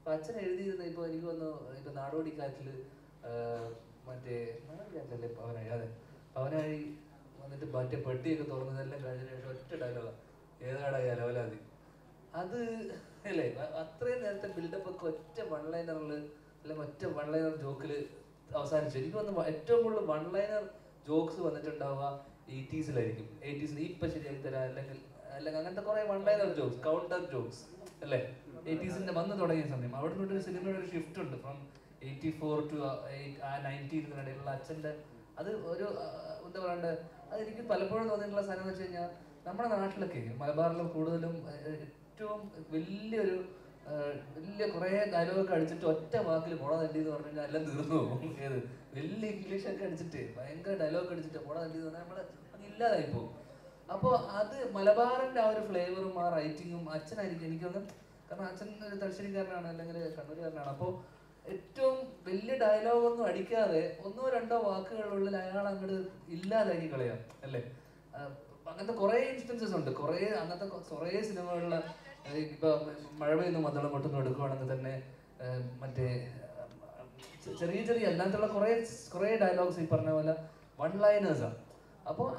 അപ്പൊ അച്ഛൻ എഴുതിയിരുന്ന ഇപ്പൊ എനിക്ക് വന്നു ഇപ്പൊ നാടോടിക്കാറ്റില് ആ, മറ്റേ നാടോടിക്കാറ്റിലല്ലേ പവനാഴി അതെ പവനാഴി വന്നിട്ട് മറ്റേ പെട്ടിയൊക്കെ തുറന്നതെല്ലാം കഴിഞ്ഞ ശേഷം ഒറ്റ ഡയലോഗാ ഏതാടാ ഈ അലവലാതി അത് അല്ലേ അ- അത്രയും നേരത്തെ ബിൽഡപ്പ് ഒക്കെ ഒറ്റ വൺ ലൈനറിൽ അല്ലെങ്കിൽ ഒറ്റ വൺ ലൈനർ ജോക്കിൽ അവസാനിച്ചു എനിക്ക് വന്ന് ഏറ്റവും കൂടുതൽ വൺ ലൈനർ ജോക്സ് വന്നിട്ടുണ്ടാവുക എയ്റ്റീസിലായിരിക്കും എയ്റ്റീസിൽ ഇപ്പൊ ശരിയാക്കി തരാം അല്ലെങ്കിൽ അല്ലെങ്കിൽ അങ്ങനത്തെ കുറെ one liner jokes counter jokes അല്ലേ എയ്റ്റീസിന്റെ വന്ന് തുടങ്ങിയ സമയം അവിടെ നിന്നൊരു ഒരു സിനിമയുടെ ഒരു ഷിഫ്റ്റ് ഉണ്ട് ഫ്രം എയ്റ്റി ഫോർ ടു ആ നയൻറ്റീനിടയിലുള്ള അച്ഛന്റെ അത് ഒരു ആ, എന്താ പറയണ്ടേ അത് എനിക്ക് പലപ്പോഴും തോന്നിയിട്ടുള്ള സാധനം എന്ന് വെച്ച് കഴിഞ്ഞാൽ നമ്മുടെ നാട്ടിലൊക്കെ മലബാറിലും കൂടുതലും ഏഹ്, ഏറ്റവും വലിയൊരു ഏഹ്, വലിയ കുറേ ഡയലോഗൊക്കെ അടിച്ചിട്ട് ഒറ്റ വാക്കിൽ മുള തല്ലി എന്ന് പറഞ്ഞു കഴിഞ്ഞാൽ എല്ലാം തീർന്നു പോകും ഏത് വലിയ ഇംഗ്ലീഷ് ഒക്കെ അടിച്ചിട്ട് ഭയങ്കര ഡയലോഗ് അടിച്ചിട്ട് മുള തല്ലി എന്ന് പറഞ്ഞാൽ നമ്മൾ അങ്ങ് ഇല്ലാതായി പോകും അപ്പോൾ അത് മലബാറിന്റെ ആ ഒരു ഫ്ലേവറും ആ റൈറ്റിങ്ങും അച്ഛനായിരിക്കും എനിക്കൊന്ന് കാരണം അച്ഛൻ ഒരു തലശ്ശേരിക്കാരനാണ് അല്ലെങ്കിൽ കണ്ണൂരുകാരനാണ് അപ്പോൾ ഏറ്റവും വലിയ ഡയലോഗ് ഒന്നും അടിക്കാതെ ഒന്നോ രണ്ടോ വാക്കുകളുള്ളിൽ അയാൾ അങ്ങോട്ട് ഇല്ലാതാക്കി കളയാം അല്ലേ ആ, അങ്ങനത്തെ കുറേ ഇൻസ്റ്റൻസസ് ഉണ്ട് കുറേ അങ്ങനത്തെ കുറേ സിനിമകളിൽ ഇപ്പൊ മഴ പെയ്യുന്ന മദ്ദളം കൊട്ടൊന്നും എടുക്കുവാണെങ്കിൽ തന്നെ ആ, മറ്റേ ആ, ചെ- ചെറിയ ചെറിയ അല്ലാത്തുള്ള കുറേ കുറേ ഡയലോഗ്സ് ഈ പറഞ്ഞ പോലെ വൺ ലൈനേഴ്സാണ് അപ്പോൾ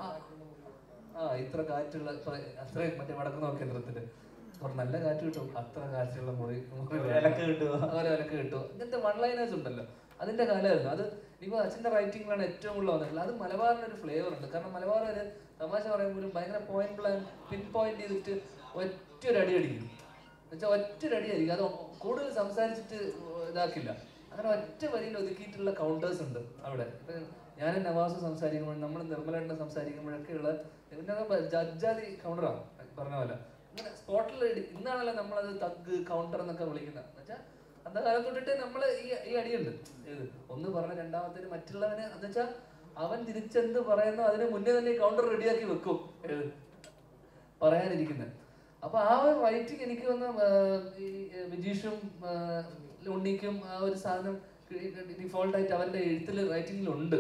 ആ ഇത്ര കാറ്റുള്ള ഇത്ര- അത്രയും മറ്റേ വടക്ക് നോക്കിയ കേന്ദ്രത്തില് ഒരു നല്ല കാറ്റ് കിട്ടും അത്ര കാറ്റുള്ള മുറി മുറി വിലക്ക് കിട്ടുമോ? ഒരു വിലക്ക് കിട്ടും ഇങ്ങനത്തെ വൺ ലൈനേഴ്സ് ഉണ്ടല്ലോ അതിന്റെ കാലമായിരുന്നു അത് ഇപ്പൊ അച്ഛന്റെ റൈറ്റിംഗിലാണ് ഏറ്റവും കൂടുതൽ വന്നിട്ടുള്ളത് അത് മലബാറിന് ഒരു ഫ്ലേവർ ഉണ്ട് കാരണം മലബാർ ഒരു തമാശ പറയുമ്പോഴും ഭയങ്കര പോയിന്റ് പ്ലാൻ പിൻ പോയിന്റ് ചെയ്തിട്ട് ഒറ്റ ഒരു അടി അടിക്കും എന്നുവെച്ചാൽ ഒറ്റ ഒരു അടി അടിക്കും അത് കൂടുതൽ സംസാരിച്ചിട്ട് ഇതാക്കില്ല അങ്ങനെ ഒറ്റ വരിയിൽ ഒതുക്കിയിട്ടുള്ള കൗണ്ടേഴ്സ് ഉണ്ട് അവിടെ ഇപ്പൊ ഞാൻ നവാസ് സംസാരിക്കുമ്പോൾ നമ്മൾ നിർമ്മലേട്ടനെ സംസാരിക്കുമ്പോഴൊക്കെ ഉള്ള ഇതിന്റെ ജഡ്ജാതി കൗണ്ടറാണ് പറഞ്ഞ പോലെ ഇങ്ങനെ സ്പോട്ടിൽ ഇന്നാണല്ലോ നമ്മളത് തഗ് കൗണ്ടർ എന്നൊക്കെ വിളിക്കുന്നത് എന്നുവെച്ചാൽ അന്ന കാലം തൊട്ടിട്ട് നമ്മൾ ഈ ഈ അടിയുണ്ട് ഏത് ഒന്ന് പറഞ്ഞ രണ്ടാമത്തേന് മറ്റുള്ളവന് എന്ന് വെച്ചാൽ അവൻ തിരിച്ചെന്ത് പറയുന്നോ അതിന് മുന്നേ തന്നെ കൗണ്ടർ റെഡിയാക്കി വെക്കും ഏത് പറയാനിരിക്കുന്നത് അപ്പൊ ആ ഒരു റൈറ്റിംഗ് എനിക്ക് വന്ന ഈ വിജീഷും ആ, ഉണ്ണിക്കും ആ ഒരു സാധനം ഡിഫോൾട്ട് ആയിട്ട് അവരുടെ എഴുത്തിൽ റൈറ്റിംഗിലുണ്ട്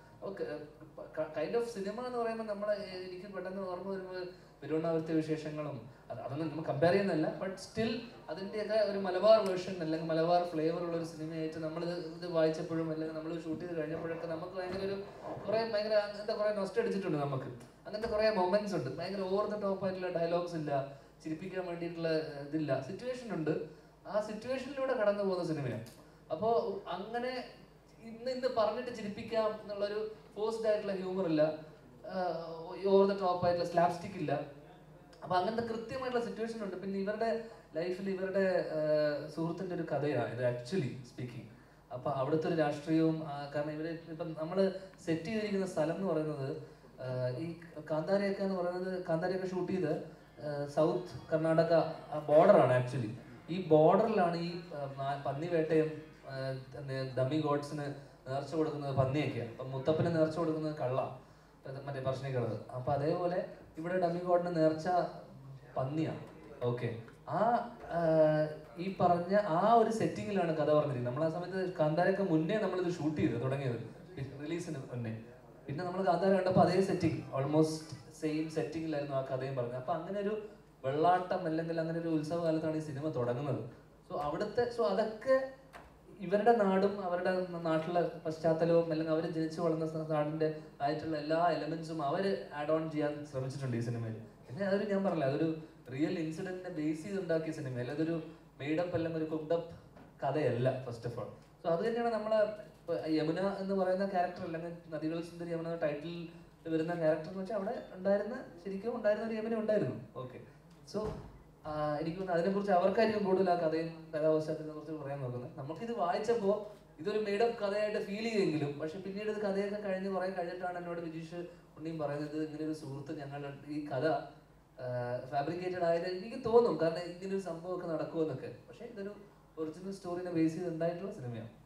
കൈൻഡ് ഓഫ് സിനിമ എന്ന് പറയുമ്പോൾ നമ്മളെ ഏ, എനിക്ക് പെട്ടെന്ന് ഓർമ്മ വരുമ്പോൾ പെരുവണ്ണാവൃത്തി വിശേഷങ്ങളും അത് അതൊന്നും നമ്മൾ കമ്പയർ ചെയ്യുന്നല്ല ബട്ട് സ്റ്റിൽ അതിൻ്റെയൊക്കെ ഒരു മലബാർ വേർഷൻ അല്ലെങ്കിൽ മലബാർ ഫ്ലേവർ ഉള്ള ഒരു സിനിമയായിട്ട് നമ്മൾ ഇത് വായിച്ചപ്പോഴും അല്ലെങ്കിൽ നമ്മൾ ഷൂട്ട് ചെയ്ത് കഴിഞ്ഞപ്പോഴൊക്കെ നമുക്ക് ഭയങ്കര ഒരു കുറേ ഭയങ്കര അങ്ങനത്തെ കുറേ നൊസ്റ്റ് അടിച്ചിട്ടുണ്ട് നമുക്ക് അങ്ങനത്തെ കുറേ മൊമെന്റ്സ് ഉണ്ട് ഭയങ്കര ഓവർ ദ ടോപ്പ് ആയിട്ടുള്ള ഡയലോഗ്സ് ഇല്ല ചിരിപ്പിക്കാൻ വേണ്ടിയിട്ടുള്ള ഏഹ്, ഇതില്ല സിറ്റുവേഷൻ ഉണ്ട് ആ സിറ്റുവേഷനിലൂടെ കടന്നു പോകുന്ന സിനിമയാണ് അപ്പോൾ അങ്ങനെ ഇന്ന് ഇന്ന് പറഞ്ഞിട്ട് ചിരിപ്പിക്കാം എന്നുള്ളൊരു ഫോഴ്സ്ഡ് ആയിട്ടുള്ള ഹ്യൂമർ ഇല്ല ഓവർ ദ ടോപ്പ് ആയിട്ടുള്ള സ്ലാപ്സ്റ്റിക് ഇല്ല അപ്പൊ അങ്ങനത്തെ കൃത്യമായിട്ടുള്ള സിറ്റുവേഷൻ ഉണ്ട് പിന്നെ ഇവരുടെ ലൈഫിൽ ഇവരുടെ ആഹ്, സുഹൃത്തിന്റെ ഒരു കഥയാണ് ഇത് ആക്ച്വലി സ്പീക്കിംഗ് അപ്പൊ അവിടുത്തെ ഒരു രാഷ്ട്രീയവും ആ, കാരണം ഇവര് ഇപ്പം നമ്മൾ സെറ്റ് ചെയ്തിരിക്കുന്ന സ്ഥലം എന്ന് പറയുന്നത് ആഹ്, ഈ കാന്താരയൊക്കെ എന്ന് പറയുന്നത് കാന്താരയൊക്കെ ഷൂട്ട് ചെയ്ത് സൗത്ത് കർണാടക ബോർഡറാണ് ആക്ച്വലി ഈ ബോർഡറിലാണ് ഈ ആഹ്, നാ- പന്നി വേട്ടയും ഡമ്മി ഗോഡ്സിന് നേർച്ച കൊടുക്കുന്നത് പന്നിയൊക്കെയാണ് അപ്പം മുത്തപ്പന് നേർച്ച കൊടുക്കുന്നത് കള്ള അത് മറ്റേ പറശ്ശിനിക്കടവ് അപ്പൊ അതേപോലെ ഇവിടെ ഡമ്മി ഗോഡിന് നേർച്ച പന്നിയാണ് ഓക്കെ ആ ആഹ്, ഈ പറഞ്ഞ ആ ഒരു സെറ്റിങ്ങിലാണ് കഥ പറഞ്ഞിരിക്കുന്നത് നമ്മൾ ആ സമയത്ത് കാന്താരൊക്കെ മുന്നേ നമ്മളിത് ഷൂട്ട് ചെയ്ത് തുടങ്ങിയത് റിലീസിന് മുന്നേ പിന്നെ നമ്മൾ കാന്താര കണ്ടപ്പോൾ അതേ സെറ്റിംഗ് ഓൾമോസ്റ്റ് സെയിം സെറ്റിങ്ങിലായിരുന്നു ആ കഥയും പറഞ്ഞത് അപ്പൊ അങ്ങനെ ഒരു വെള്ളാട്ടം അല്ലെങ്കിൽ അങ്ങനെ ഒരു ഉത്സവ കാലത്താണ് ഈ സിനിമ തുടങ്ങുന്നത് സോ അവിടുത്തെ സോ അതൊക്കെ ഇവരുടെ നാടും അവരുടെ നാട്ടിലെ പശ്ചാത്തലവും അല്ലെങ്കിൽ അവർ ജനിച്ചു വളർന്ന സ- നാടിന്റെ ആയിട്ടുള്ള എല്ലാ എലമെന്റ്സും അവർ ആഡ് ഓൺ ചെയ്യാൻ ശ്രമിച്ചിട്ടുണ്ട് ഈ സിനിമയിൽ പിന്നെ അതൊരു ഞാൻ പറഞ്ഞില്ല അതൊരു റിയൽ ഇൻസിഡന്റിനെ ബേസ് ചെയ്ത് ഉണ്ടാക്കിയ സിനിമയല്ല അതൊരു മെയ്ഡപ്പ് അല്ലെങ്കിൽ ഒരു കുക്ഡപ്പ് കഥയല്ല ഫസ്റ്റ് ഓഫ് ഓൾ സോ അത് തന്നെയാണ് നമ്മളെ ഇപ്പൊ യമുന എന്ന് പറയുന്ന ക്യാരക്ടർ അല്ലെങ്കിൽ നദികൾ സുന്ദരി യമുന ടൈറ്റിൽ വരുന്ന ക്യാരക്ടർ എന്ന് വെച്ചാൽ അവിടെ ഉണ്ടായിരുന്ന ശരിക്കും ഉണ്ടായിരുന്ന ഒരു യമുന ഉണ്ടായിരുന്നു ഓക്കെ സോ എനിക്ക് തോന്നുന്നു അതിനെക്കുറിച്ച് അവർക്കായിരിക്കും കൂടുതൽ ആ കഥയും കഥാപശ്ചാത്തലത്തെ കുറിച്ച് പറയാൻ നോക്കുന്നത് നമുക്കിത് വായിച്ചപ്പോൾ ഇതൊരു മെയ്ഡപ്പ് കഥയായിട്ട് ഫീൽ ചെയ്യെങ്കിലും പക്ഷെ പിന്നീട് ഇത് കഥയൊക്കെ കഴിഞ്ഞ് കുറെ കഴിഞ്ഞിട്ടാണ് എന്നോട് വിജീഷ് ഉണ്ണിയും പറയുന്നത് ഇങ്ങനെ ഒരു സുഹൃത്ത് ഞങ്ങൾ ഈ കഥ ഫാബ്രിക്കേറ്റഡ് ആയത് എനിക്ക് തോന്നും കാരണം ഇങ്ങനെ ഒരു സംഭവമൊക്കെ നടക്കുമെന്നൊക്കെ പക്ഷെ ഇതൊരു ഒറിജിനൽ സ്റ്റോറിനെ ബേസ് ചെയ്ത് ഉണ്ടായിട്ടുള്ള സിനിമയാണ്